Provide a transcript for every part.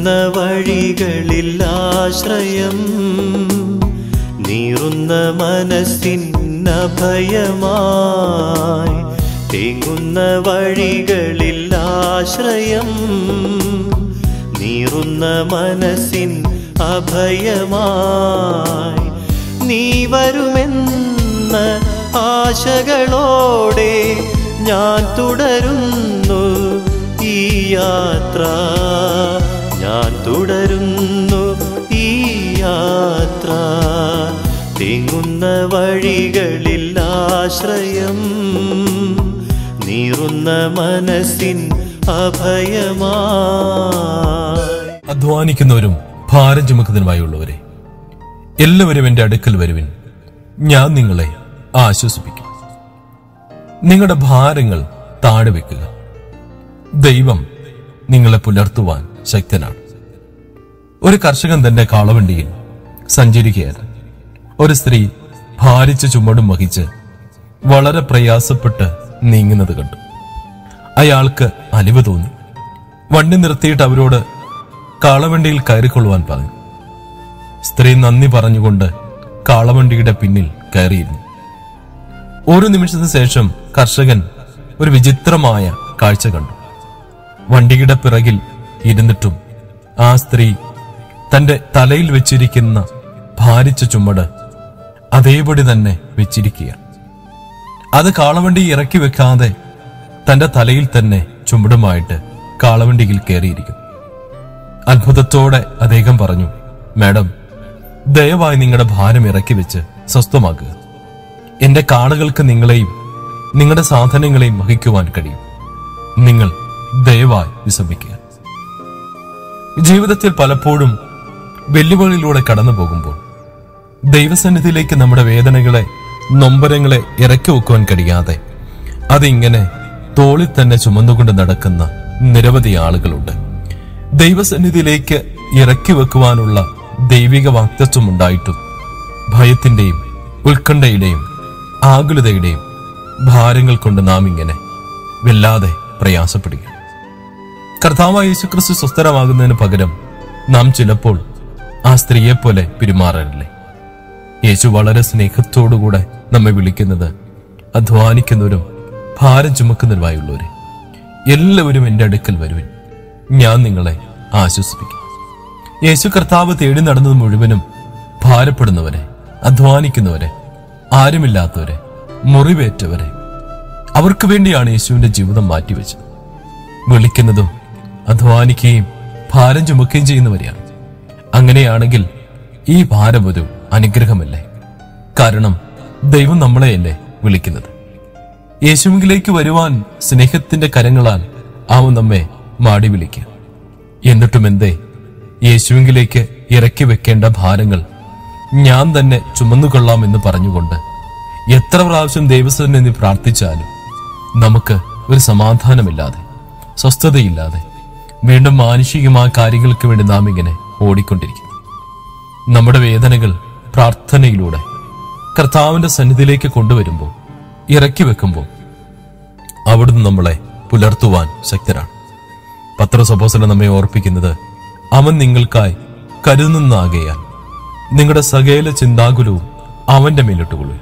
തേങ്ങുന്ന വഴികളിൽ ആശ്രയം നീറുന്ന മനസ്സിനഭയമായി തേങ്ങുന്ന വഴികളിൽ ആശ്രയം നീറുന്ന മനസ്സിൻ അഭയമായി നീ വരുമെന്ന ആശകളോടെ ഞാൻ തുടരുന്നു ഈ യാത്ര ഞാൻ തുടരുന്നു ഈ യാത്ര തെങ്ങുന്ന വഴികളിൽ ആശ്രയം നീറുന്ന മനസ്സിൻ അഭയമായി അധ്വാനിക്കുന്നവരും ഭാരം ചുമക്കുന്നതിനുമായുള്ളവരെ എല്ലാവരും എൻ്റെ അടുക്കൽ വരുവിൻ ഞാൻ നിങ്ങളെ ആശ്വസിപ്പിക്കും നിങ്ങളുടെ ഭാരങ്ങൾ താഴെ വെക്കുക ദൈവം നിങ്ങളെ പുലർത്തുവാൻ ശക്തനാണ് ഒരു കർഷകൻ തന്റെ കാളവണ്ടിയിൽ സഞ്ചരിക്കുകയാണ് ഒരു സ്ത്രീ ഭാരിച്ച ചുമടും വഹിച്ച് വളരെ പ്രയാസപ്പെട്ട് നീങ്ങുന്നത് കണ്ടു അയാൾക്ക് അലിവ് തോന്നി വണ്ടി നിർത്തിയിട്ട് അവരോട് കാളവണ്ടിയിൽ കയറിക്കൊള്ളുവാൻ പറഞ്ഞു സ്ത്രീ നന്ദി പറഞ്ഞുകൊണ്ട് കാളവണ്ടിയുടെ പിന്നിൽ കയറിയിരുന്നു ഒരു നിമിഷത്തിന് ശേഷം കർഷകൻ ഒരു വിചിത്രമായ കാഴ്ച കണ്ടു വണ്ടിയുടെ പിറകിൽ ഇരുന്നിട്ടും ആ സ്ത്രീ തന്റെ തലയിൽ വെച്ചിരിക്കുന്ന ഭാരിച്ച ചുമട് അതേപടി തന്നെ വെച്ചിരിക്കുക അത് കാളവണ്ടി ഇറക്കി വെക്കാതെ തന്റെ തലയിൽ തന്നെ ചുമടുമായിട്ട് കാളവണ്ടിയിൽ കയറിയിരിക്കും അത്ഭുതത്തോടെ അദ്ദേഹം പറഞ്ഞു മാഡം ദയവായി നിങ്ങളുടെ ഭാരം ഇറക്കി വെച്ച് സ്വസ്ഥമാക്കുക എന്റെ കാളുകൾക്ക് നിങ്ങളെയും നിങ്ങളുടെ സാധനങ്ങളെയും വഹിക്കുവാൻ കഴിയും നിങ്ങൾ ദയവായി വിശ്രമിക്കുക ജീവിതത്തിൽ പലപ്പോഴും വെല്ലുവിളിയിലൂടെ കടന്നു പോകുമ്പോൾ ദൈവസന്നിധിയിലേക്ക് നമ്മുടെ വേദനകളെ നൊമ്പരങ്ങളെ ഇറക്കി വെക്കുവാൻ കഴിയാതെ അതിങ്ങനെ തോളിൽ തന്നെ ചുമന്നുകൊണ്ട് നടക്കുന്ന നിരവധി ആളുകളുണ്ട് ദൈവസന്നിധിയിലേക്ക് ഇറക്കി വെക്കുവാനുള്ള ദൈവിക വാക്തത്വം ഉണ്ടായിട്ടും ഭയത്തിന്റെയും ഉത്കണ്ഠയുടെയും ആകുലതയുടെയും ഭാരങ്ങൾ കൊണ്ട് നാം ഇങ്ങനെ വല്ലാതെ പ്രയാസപ്പെടുക കർത്താവായ യേശുക്രിസ്തു സ്വസ്ഥരമാകുന്നതിന് പകരം നാം ചിലപ്പോൾ ആ സ്ത്രീയെപ്പോലെ പെരുമാറാറില്ലേ യേശു വളരെ സ്നേഹത്തോടുകൂടെ നമ്മെ വിളിക്കുന്നത് അധ്വാനിക്കുന്നവരും ഭാരം ചുമക്കുന്നവരുമായുള്ളവരെ എല്ലാവരും എൻ്റെ അടുക്കൽ വരുവിൻ ഞാൻ നിങ്ങളെ ആശ്വസിപ്പിക്കും യേശു കർത്താവ് തേടി നടന്നത് മുഴുവനും ഭാരപ്പെടുന്നവരെ അധ്വാനിക്കുന്നവരെ ആരുമില്ലാത്തവരെ മുറിവേറ്റവരെ അവർക്ക് വേണ്ടിയാണ് യേശുവിന്റെ ജീവിതം മാറ്റിവെച്ചത് വിളിക്കുന്നതും അധ്വാനിക്കുകയും ഭാരം ചുമക്കുകയും ചെയ്യുന്നവരെയാണ് അങ്ങനെയാണെങ്കിൽ ഈ ഭാരം ഒരു അനുഗ്രഹമല്ലേ കാരണം ദൈവം നമ്മളെയല്ലേ വിളിക്കുന്നത് യേശുവിലേക്ക് വരുവാൻ സ്നേഹത്തിന്റെ കരങ്ങളാൽ അവൻ നമ്മെ മാടി വിളിക്കുക എന്നിട്ടും എന്തേ യേശുവിലേക്ക് ഇറക്കി വെക്കേണ്ട ഭാരങ്ങൾ ഞാൻ തന്നെ ചുമന്നുകൊള്ളാമെന്ന് പറഞ്ഞുകൊണ്ട് എത്ര പ്രാവശ്യം ദൈവസ്ഥനെ പ്രാർത്ഥിച്ചാലും നമുക്ക് ഒരു സമാധാനമില്ലാതെ സ്വസ്ഥതയില്ലാതെ വീണ്ടും മാനുഷികമായ കാര്യങ്ങൾക്ക് വേണ്ടി നാം ഇങ്ങനെ ഓടിക്കൊണ്ടിരിക്കുന്നു നമ്മുടെ വേദനകൾ പ്രാർത്ഥനയിലൂടെ കർത്താവിന്റെ സന്നിധിയിലേക്ക് കൊണ്ടുവരുമ്പോൾ ഇറക്കി വെക്കുമ്പോൾ അവിടുന്ന് നമ്മളെ പുലർത്തുവാൻ ശക്തരാണ് പത്ര സപ്പോസല നമ്മെ ഓർപ്പിക്കുന്നത് അവൻ നിങ്ങൾക്കായി കരുതുന്നാകയാൽ നിങ്ങളുടെ സകല ചിന്താകുലവും അവന്റെ മേലിട്ടുകൊള്ളു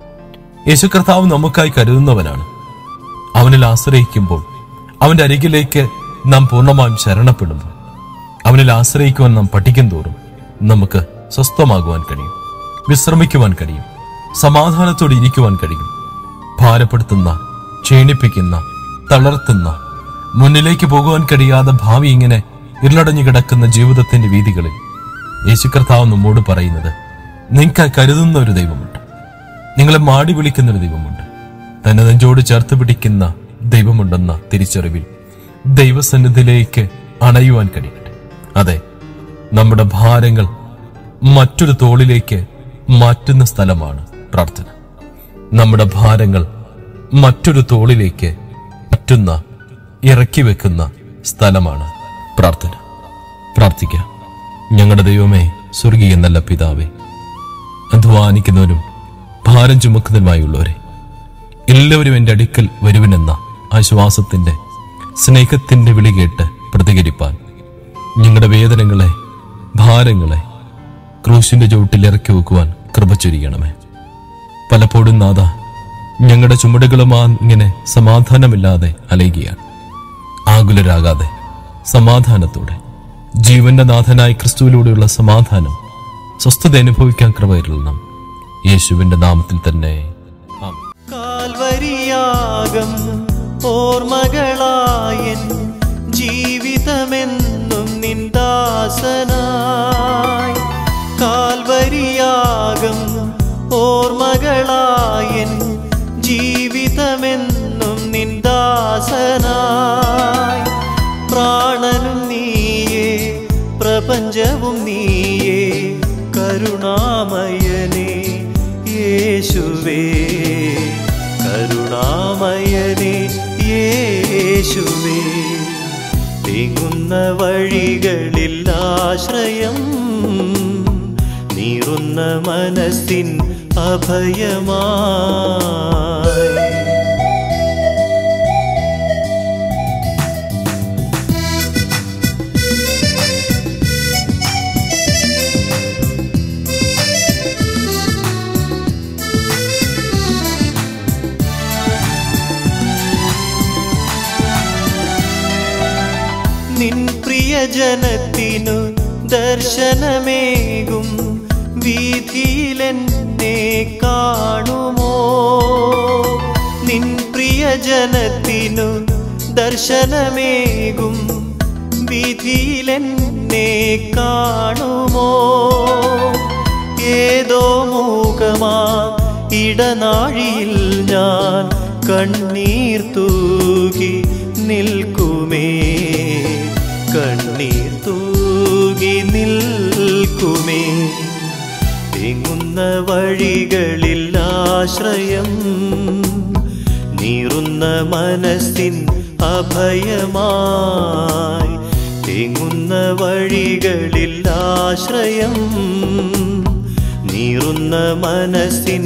യേശു കർത്താവ് നമുക്കായി കരുതുന്നവനാണ് അവനിൽ ആശ്രയിക്കുമ്പോൾ അവന്റെ അരികിലേക്ക് നാം പൂർണ്ണമായും ശരണപ്പെടുമ്പോൾ അവനിൽ ആശ്രയിക്കുവാൻ നാം പഠിക്കും തോറും നമുക്ക് സ്വസ്ഥമാകുവാൻ കഴിയും വിശ്രമിക്കുവാൻ കഴിയും സമാധാനത്തോടെ ഇരിക്കുവാൻ കഴിയും ഭാരപ്പെടുത്തുന്ന ക്ഷീണിപ്പിക്കുന്ന തളർത്തുന്ന മുന്നിലേക്ക് പോകുവാൻ കഴിയാതെ ഭാവി ഇങ്ങനെ ഇരുളടഞ്ഞു കിടക്കുന്ന ജീവിതത്തിന്റെ വീതികളിൽ യേശു കർത്താവ് നമ്മോട് പറയുന്നത് നിങ്ങൾക്ക് കരുതുന്ന ഒരു ദൈവമുണ്ട് നിങ്ങളെ മാടി വിളിക്കുന്ന ഒരു ദൈവമുണ്ട് തന്നെ നെഞ്ചോട് ചേർത്ത് പിടിക്കുന്ന ദൈവമുണ്ടെന്ന തിരിച്ചറിവിൽ ദൈവസന്നിധിയിലേക്ക് അണയുവാൻ കഴിയട്ടെ അതെ നമ്മുടെ ഭാരങ്ങൾ മറ്റൊരു തോളിലേക്ക് മാറ്റുന്ന സ്ഥലമാണ് പ്രാർത്ഥന നമ്മുടെ ഭാരങ്ങൾ മറ്റൊരു തോളിലേക്ക് മാറ്റുന്ന ഇറക്കി വെക്കുന്ന സ്ഥലമാണ് പ്രാർത്ഥന പ്രാർത്ഥിക്കാം ഞങ്ങളുടെ ദൈവമേ സ്വർഗീയ നല്ല പിതാവേ അധ്വാനിക്കുന്നവരും ഭാരം ചുമക്കുന്നതിനുമായുള്ളവരെ എല്ലാവരും എൻ്റെ അടുക്കൽ വരുവിനെന്ന ആശ്വാസത്തിന്റെ സ്നേഹത്തിന്റെ വിളി കേട്ട് പ്രതികരിപ്പാൻ ഞങ്ങളുടെ വേദനകളെ ഭാരങ്ങളെ ക്രൂശിന്റെ ചുവട്ടിൽ ഇറക്കി വെക്കുവാൻ കൃപ ചൊരിയണമേ പലപ്പോഴും നാഥ ഞങ്ങളുടെ ചുമടുകളുമാ ഇങ്ങനെ സമാധാനമില്ലാതെ അലയുകയാണ് ആകുലരാകാതെ സമാധാനത്തോടെ ജീവന്റെ നാഥനായ ക്രിസ്തുവിലൂടെയുള്ള സമാധാനം സ്വസ്ഥത അനുഭവിക്കാൻ കൃപയിരണം യേശുവിന്റെ നാമത്തിൽ തന്നെ ആമേൻ കാൽവരിയാകം ഓർമ്മകളായൻ ജീവിതമെന്നും നിന്ദാസനായി കാൽവരിയാകം ഓർമ്മകളായൻ ജീവിതമെന്നും നിന്ദാസനായി പ്രാണനും നീയേ പ്രപഞ്ചവും നീയേ കരുണാമയനേ യേശുവേ കരുണാമയനേ യേശുവേ നീങ്ങുന്ന വഴികളിൽ ആശ്രയം നീറുന്ന മനസ്സിൻ അഭയമായി നിൻ പ്രിയജനത്തിനു ദർശനമേകും വീതിയിലെന്നെ കാണുമോ നിൻ പ്രിയജനത്തിനു ദർശനമേകും വീതിയിലെന്നെ കാണുമോ ഏതോ മൂകമാ ഇടനാഴിയിൽ ഞാൻ കണ്ണീർ തൂകി നിൽക്കുമേ കണ്ണീർ തൂകി നിൽക്കുമേ തെങ്ങുന്ന വഴികളിൽ ആശ്രയം നീറുന്ന മനസ്സിൻ അഭയമായി തെങ്ങുന്ന വഴികളിൽ ആശ്രയം നീറുന്ന മനസ്സിൻ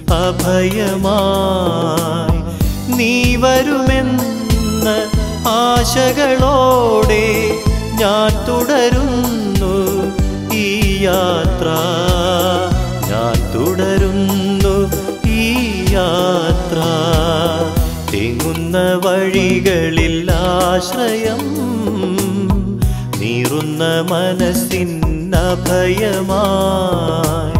അഭയമായി നീ വരുമെന്ന ആശകളോടെ ഞാൻ തുടരുന്നു ഈ യാത്ര ഞാൻ തുടരുന്നു ഈ യാത്ര തെങ്ങുന്ന വഴികളിൽ ആശ്രയം നീറുന്ന മനസ്സിൻ അഭയമായി